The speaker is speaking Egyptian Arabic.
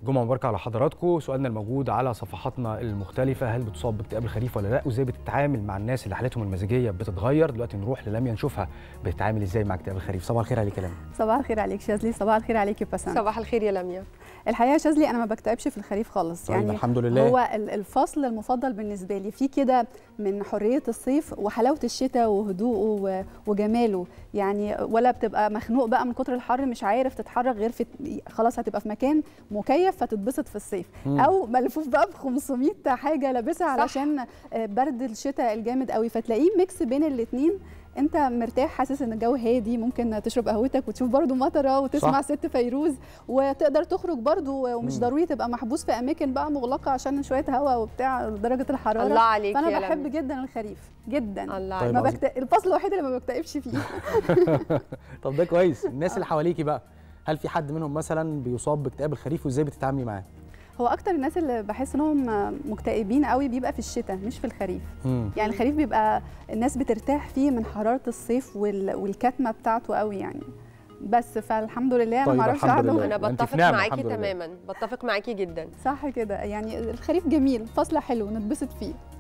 جمعة مباركة على حضراتكم سؤالنا الموجود على صفحاتنا المختلفة هل بتصاب باكتئاب الخريف ولا لا وازاي بتتعامل مع الناس اللي حالتهم المزاجية بتتغير دلوقتي نروح للميا نشوفها بتتعامل ازاي مع اكتئاب الخريف صباح الخير عليك يا لميا صباح الخير عليك شاذلي صباح الخير عليك يا بسام صباح الخير يا لميا الحقيقه يا شاذلي انا ما بكتئبش في الخريف خالص طيب الحمد لله هو ال- الفصل المفضل بالنسبه لي في كده من حريه الصيف وحلاوه الشتاء وهدوءه و- وجماله يعني ولا بتبقى مخنوق بقى من كتر الحر مش عارف تتحرك غير في خلاص هتبقى في مكان مكيف فتتبسط في الصيف مم. او ملفوف بقى ب 500 حاجه لابسها صح. علشان آه، برد الشتاء الجامد قوي فتلاقيه ميكس بين الاثنين انت مرتاح حاسس ان الجو هادي ممكن تشرب قهوتك وتشوف برضو مطره وتسمع صح. ست فيروز وتقدر تخرج برضو ومش مم. ضروري تبقى محبوس في اماكن بقى مغلقه عشان شويه هواء وبتاع درجه الحراره الله عليك فانا يا بحب لميا. جدا الخريف جدا الله طيب ما عليك. عظيم. بكت... الفصل الوحيد اللي ما بكتئبش فيه طب ده كويس الناس اللي حواليكي بقى هل في حد منهم مثلا بيصاب باكتئاب الخريف وازاي بتتعاملي معاه هو اكتر الناس اللي بحس انهم مكتئبين قوي بيبقى في الشتاء مش في الخريف مم. يعني الخريف بيبقى الناس بترتاح فيه من حراره الصيف وال... والكتمه بتاعته قوي يعني بس فالحمد لله انا طيب، ما اعرفش الحمد قاعده لله. انا أنت في بتفق نعمة معاكي الحمد لله. تماما بتفق معاكي جدا صح كده يعني الخريف جميل فصل حلو نتبسط فيه